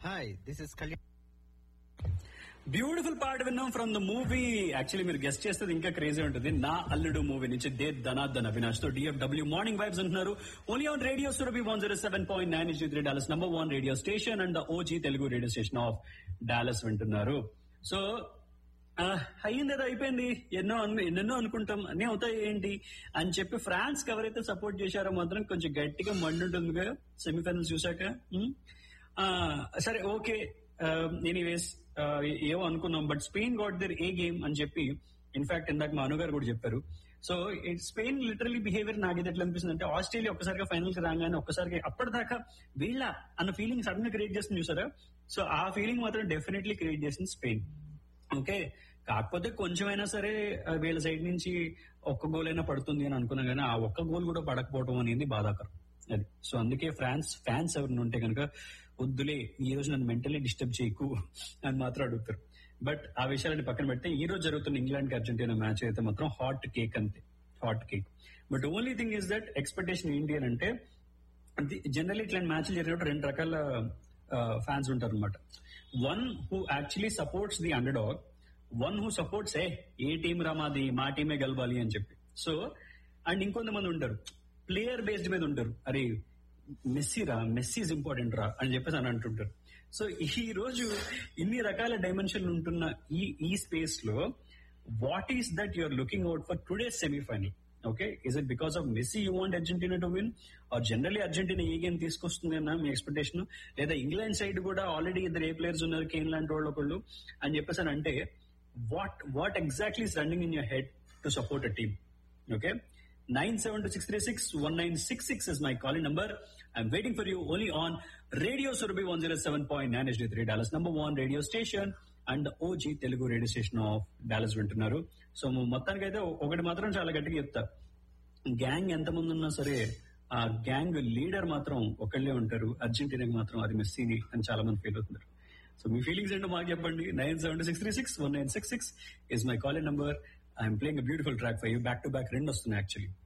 Hi, this is Kalyan. Beautiful పాట విన్నాం from the movie actually మీరు గెస్ట్ చేస్తే ఇంకా క్రేజీ ఉంటుంది నా అల్లుడు మూవీ నుంచి దే ధనార్దన్ అవినాష్ తో డిఎఫ్డబ్ల్యూ మార్నింగ్ వైబ్స్ అంటున్నారు only on radio Surabhi one zero seven point nine is three Dallas number one radio station and the OG Telugu radio station of Dallas వింటున్నారు సో అయ్యింది ఏదో అయిపోయింది ఎన్నో అను ఎన్నెన్నో అనుకుంటాం అన్నీ అవుతాయి ఏంటి అని చెప్పి ఫ్రాన్స్ కి ఎవరైతే సపోర్ట్ చేశారో మాత్రం కొంచెం గట్టిగా మండుంటుంది కదా సెమీఫైనల్స్ చూశాక ఉమ్. ఆ, సరే ఓకే ఎనీవేస్ ఏవో అనుకున్నాం but Spain got there a game అని చెప్పి ఇన్ఫాక్ట్ ఇందాక మా అనుగారు కూడా చెప్పారు సో స్పెయిన్ లిటరలీ బిహేవియర్ నాకైతే ఎట్లా అనిపిస్తుంది అంటే ఆస్ట్రేలియా ఒక్కసారిగా ఫైనల్ కి రాగానే ఒక్కసారిగా అప్పటిదాకా వీళ్ళ అన్న ఫీలింగ్ సడన్ గా క్రియేట్ చేస్తుంది చూసారా సో ఆ ఫీలింగ్ మాత్రం డెఫినెట్లీ క్రియేట్ చేసింది స్పెయిన్ ఓకే కాకపోతే కొంచెమైనా సరే ఆ, వీళ్ళ సైడ్ నుంచి ఒక్క గోల్ అయినా పడుతుంది అని అనుకున్నా కానీ ఆ ఒక్క గోల్ కూడా పడకపోవడం అనేది బాధాకరం అది సో అందుకే ఫ్రాన్స్ ఫ్యాన్స్ ఎవరిని ఉంటే కనుక వద్దులే ఈ రోజు నన్ను మెంటలీ డిస్టర్బ్ చేయకు అని మాత్రం అడుగుతారు బట్ ఆ విషయాలని పక్కన పెడితే ఈ రోజు జరుగుతున్న ఇంగ్లాండ్ కి అర్జెంటీనా మ్యాచ్ అయితే మాత్రం హాట్ కేక్ అంతే hot cake but only thing is that expectation ఏంటి అని అంటే జనరల్ ఇట్లాంటి మ్యాచ్లు జరిగినప్పుడు రెండు రకాల ఫ్యాన్స్ ఉంటారు అనమాట one who actually supports the underdog one who supports a a team రా మాది మా టీమే గెలవాలి అని చెప్పి సో అండ్ ఇంకొంతమంది ఉంటారు ప్లేయర్ బేస్డ్ మీద ఉంటారు అరే మెస్సీ రా మెస్సీ ఇస్ ఇంపార్టెంట్ రా అని చెప్పేసి అని అంటుంటారు సో ఈ రోజు ఇన్ని రకాల డైమెన్షన్లు ఉంటున్న ఈ ఈ స్పేస్ లో what is that you're looking out for today's semifinal okay is it because of Messi you want Argentina to win or generally Argentina ఏ గేమ్ తీసుకొస్తుంది అన్న మీ ఎక్స్పెక్టేషన్ లేదా ఇంగ్లాండ్ సైడ్ కూడా ఆల్రెడీ ఇద్దరు ఏ ప్లేయర్స్ ఉన్నారు Kane లాంటి వాళ్ళు ఒకళ్ళు అని చెప్పేసి అని అంటే what what exactly is running in your head to support a team okay nine seven two six three six one nine six six is my calling number I'm waiting for you only on radio Surabhi one zero seven point nine is three Dallas number one radio station and OG Telugu radio station of Dallas వింటున్నారు so మొత్తానికైతే ఒకటి మాత్రం చాలా గట్టిగా చెప్తా gang ఎంతమంది ఉన్నా సరే ఆ గ్యాంగ్ లీడర్ మాత్రం ఒకళ్ళే ఉంటారు అర్జెంటీనాకి మాత్రం అది మెస్సీని అని చాలా మంది ఫీల్ అవుతున్నారు సో మీ ఫీలింగ్స్ ఏంటో మాకు చెప్పండి nine seven six three six one nine six six is my call number I'm playing beautiful track for you back to back రెండు వస్తున్నాయి యాక్చువల్లీ